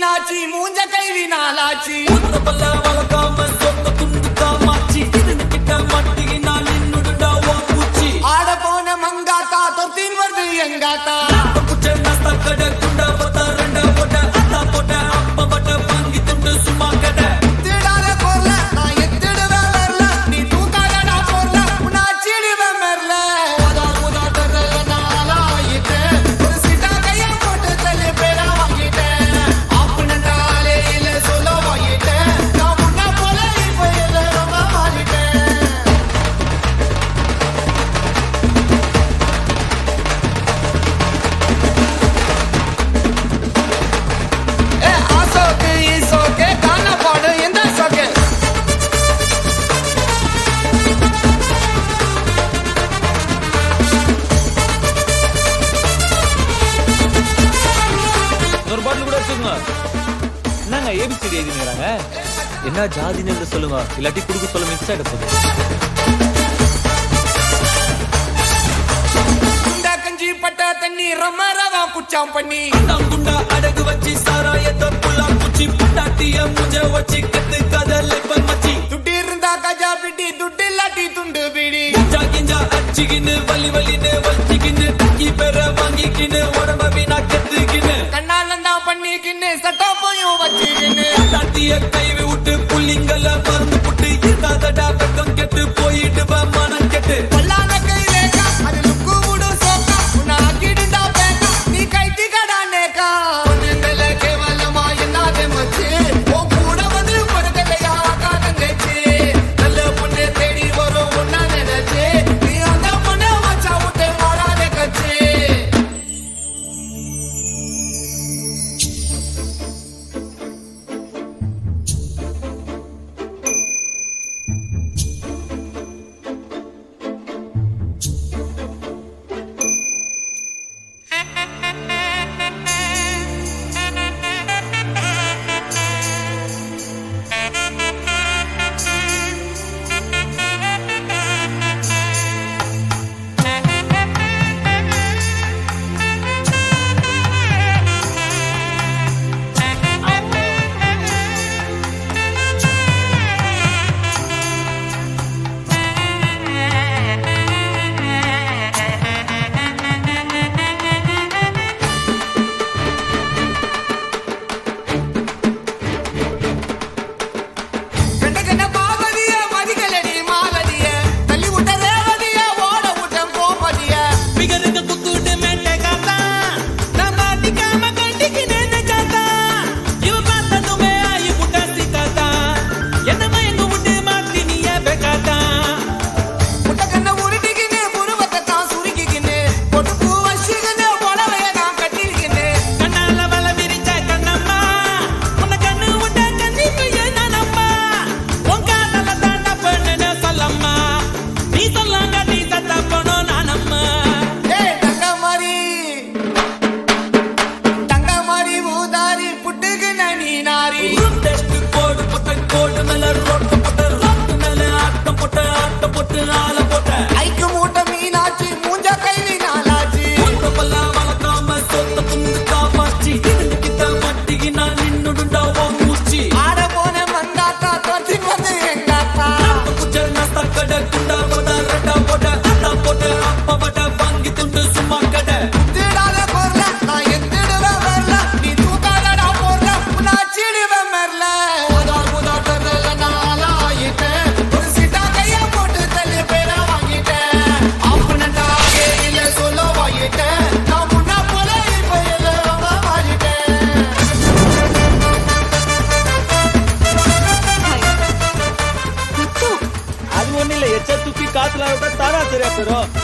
மீனாட்சி மூஞ்ச கைவி நாளாச்சி உன்னை பல்ல வளர்க்காம சொத்த துண்டு காமாச்சி இதுன்னு கிட்ட மாட்டிக்கினா நின்னுடுடா ஓ பூச்சி ஆட போன மங்காத்தா தொத்தின் வருது எங்காத்தா குச்ச நஸ்தா கடை குண்டா பத்தா ரெண்டா போட்ட அத்தா போட்ட அப்ப பட்ட வாங்கி துண்டு சும்மா கடை திடாத பொருள நான் எத்திடுவேன் வரல நீ தூக்காதடா பொருள உன்னை அச்சிடுவேன் மெர்ல உதா உதா தரல நாளா ஆயிட்டேன் ஒரு சிட்டா கைய போட்டு தள்ளி பேரா வாங்கிட்டேன் ஆப்புனண்டாலே இல்ல சொல்ல வாங்கிட்டேன் நான் முன்ன போல இப்ப இல்ல ரொம்ப மாறிட்டேன் ஏ ஆசோக்கு ஈசோக்கு காண பாடு எந்த சோக்கு ஒரு பாட்டில் கூட வச்சுக்கோங்க என்னங்க ஏபிசிடி எழுதிங்கிறாங்க என்ன ஜாதின்னு சொல்லுங்க இல்லாட்டி குடுக்க சொல்ல மிக்ஸ் ஆகிட போகுது குண்டா கஞ்சி பட்ட தண்ணி ரம ரவா குச்சாம் பண்ணி குண்டா குண்டா அடகு வச்சு சாராயத்தை புல்லா பூச்சி புட்டாட்டிய முஞ்ச வச்சு கத்து கதலை மச்சி துட்டு இருந்தா கஜா பிடி துட்டு இல்லாட்டி துண்டு பிடி கிஞ்சா கிஞ்சா அடிச்சுக்கின்னு வலி வலின்னு வலிச்சுக்கின்னு தக்கி பெற வாங்கிக்கின்னு உடம்ப வீணா கத்துக்கின்னு கண்ணாலந்தா பண்ணிக்கின்னு சட்டா போயும் வச்சுக்கின்னு தாத்திய கைவி விட்டு புள்ளிங்கள மறந்து புட்டு இருக்காதடா வெக்கம் கெட்டு போயிட்டு மனம் கெட்டு பொல்லாத கையிலேக்கா அது லுக்கு விடு சோக்கா உன்னை ஆக்கிடுண்டா பேக்கா நீ கைத்தி கடா நேக்கா பொண்ணுங்கள கேவலமா என்னாதே மச்சு உன் கூட வந்து பொறுக்கலையா காதங்கச்சு நல்ல பொண்ணு தேடி வரும் உன்ன நினைச்சு நீ அந்த பொண்ணை வச்சா விட்டு மாறாதே கச்சு கண்ட கண்ட பாவதிய மதிகளடி மாலதிய தள்ளி விட்ட ரேவதிய ஓட விட்ட கோமதிய பிகருங்க குத்துட்டு மேட்டை காத்தா நான் மாட்டிக்காம கட்டிக்கினேன்னு காத்தா இவ பார்த்ததுமே ஆயி புட்டாசி காத்தா என்ன மயங்க விட்டு மாத்தி நீயே பெக்காத்தா முட்டை கண்ண உருட்டிக்கின்னு புருவத்தை தான் சுருக்கிக்கின்னு பொட்டு பூ வச்சுக்கின்னு புடவைய நான் கட்டிக்கின்னு கண்ணால வல விரிச்ச கண்ணம்மா உன்னை கண்ணு விட்ட கண்ணிக்கு நானம்மா உன் காதல தாண்ட பெண்ணுன்னு சொல்லம்மா நீ சொல்லாங்க நீ சத்த போனோம் நானம்மா ஏய் தங்க மாதிரி தங்க மாதிரி ஊதாரி புட்டுக்கின நீ நாரி உருண்டெடுத்து கோடு போட்ட கோடு மேல ரோட்டு போட்ட ரோட்டு மேல ஆட்டம் போட்ட ஆட்டம் போட்டு ஆள போட்ட ஐக்கு மூட்டை மீனாட்சி மூஞ்ச கைவி நாளாச்சு உன்னை பல்ல வளர்க்காம சொத்த துண்டு காமாச்சி இதுன்னு கிட்ட மாட்டிக்கினா நின்னுடுண்டா உன் மூச்சி ஆட போன மங்காத்தா தொத்தி வந்து எங்காத்தா குச்ச நஸ்தா கடை குண்டா போட்ட ரெண்டா போட்ட அத்தா போட்ட அப்பா போட்ட வாங்கி துண்டு சும்மா கடை திடாத பொருள நான் எத்திடுவேன் வரல நீ தூக்காதடா பொருள உன்னை அச்சிடுவேன் மெர்ல உதா உதா தரல நாளா ஆயிட்டேன் ஒரு சிட்டா கைய போட்டு தள்ளி பேரா வாங்கிட்டேன் ஆப்புனண்டா இல்ல சொல்ல வாங்கிட்டேன் நான் முன்ன போல இப்ப இல்ல ரொம்ப மாறிட்டேன் அது ஒண்ணு இல்ல எச்ச தூக்கி காத்துல விட்டா தானா சரியா போயிடும்